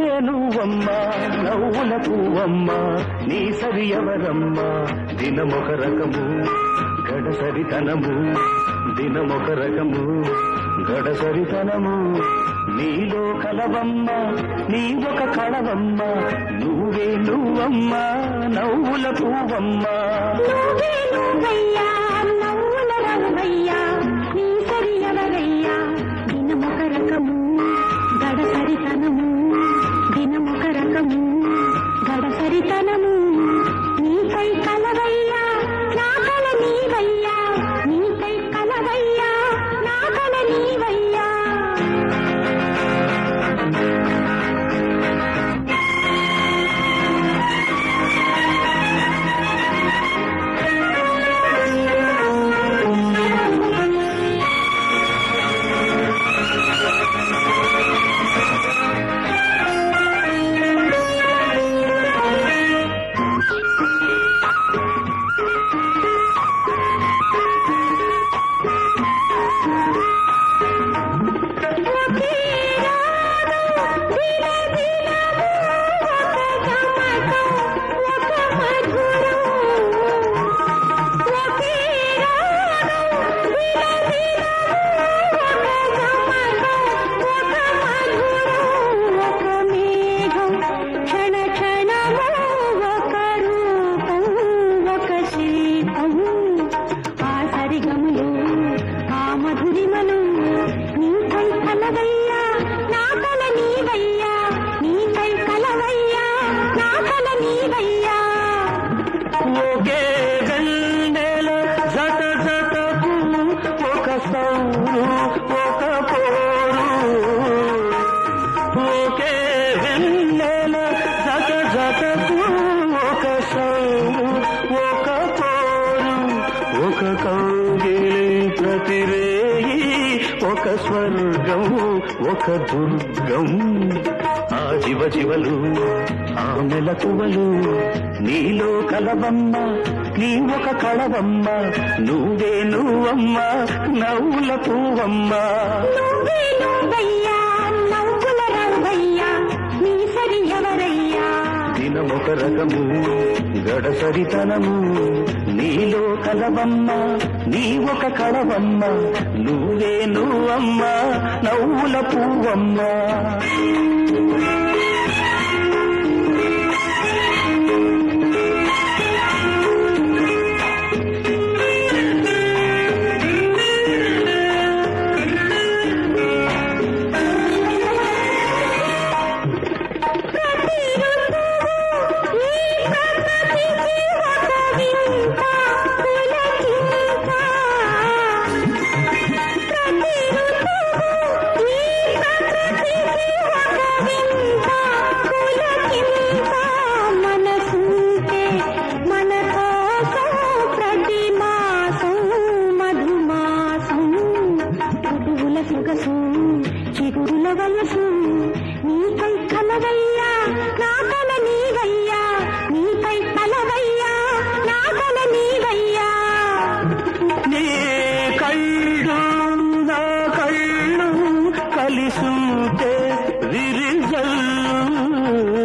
నువ్వే నువ్వమ్మా నవ్వుల పువ్వమ్మా నీ సరి ఎవరమ్మా దినమొక రకము గడసరితనము దినమొక రకము గడసరితనము నీలో కలవమ్మ నీ ఒక కళవమ్మ నువ్వే నువ్వమ్మా నవ్వుల పువ్వమ్మా నువ్వే నువ్వయ్యా నవ్వుల రవ్వయ్యా నీ సరి ఎవరయ్యా దినమొక రకము గడసరితనము దినమొక రకము గడసరితనము నీకై కలవయ్యా నా కల నీవయ్యా నీకై కలవయ్యా నా కల నీవయ్యా క్షణ క్షణము ఒక రూపం ఒక శిల్పం ఆ సరిగములు ఆ మధురిమలు నీకై కలవయ్యా నా కల నీవయ్యా నీకై కలవయ్యా నా కల నీవయ్యా ఒకే గండెల జత జతకు ఒక సౌరు ఒక పోరు ఒకే వెన్నెల జత జతకు ఒక సౌరు ఒక పోరు ఒక కౌగిలి ప్రతిరేయి ఒక స్వర్గం ఒక దుర్గం ఆ జీవ జీవలు ఆ మెలకువలు నీలో కలవమ్మ నీ ఒక కళవమ్మ నువ్వే నువ్వమ్మ నవ్వుల పువ్వమ్మ నువ్వే నువ్వయ్యా నవ్వుల రవ్వయ్యా నీ సరి ఎవరయ్యా దినమొక రకము గడసరితనము నీలో కలవమ్మ నీ ఒక కళవమ్మ నువ్వే నువ్వమ్మ నవ్వుల పువ్వమ్మ ప్రతి ఋతువు ఈ ప్రకృతికి ఒక వింత పులకింత. ప్రతి ఋతువు ఈ ప్రకృతికి ఒక వింత పులకింత. మనసుంటే మన కోసం ప్రతి మాసం మధుమాసం ఋతువుల సొగసు చిగురుల వయసు నీకై కలవయ్యా నా కల నీవయ్యా నీకై కలవయ్యా నా కల నీవయ్యా నీ కళ్ళు నా కళ్ళు కలిసుంటే విరిజల్లు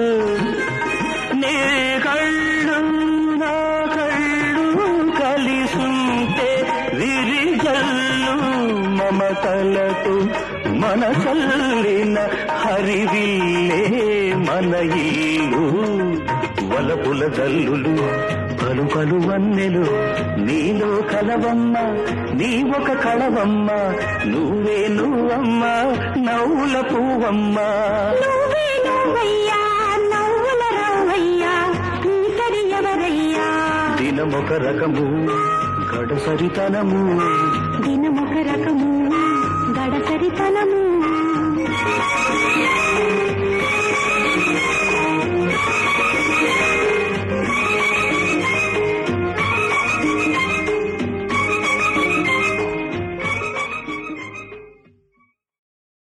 నీ కళ్ళు నా కళ్ళు కలిసుంటే విరిజల్లు మమతలతో మనసల్లిన హరివిల్లే మన ఇల్లు వలపుల జల్లులు పలు పలు వన్నెలు నీలో కలవమ్మ నీ ఒక కళవమ్మ నువ్వే నువ్వమ్మ నవ్వుల పువ్వమ్మ నువ్వే నువ్వయ్యా నవ్వుల రవ్వయ్యా నీ సరి ఎవరయ్యా దినమొక రకము గడసరితనము దినమొక రకము గడసరితనము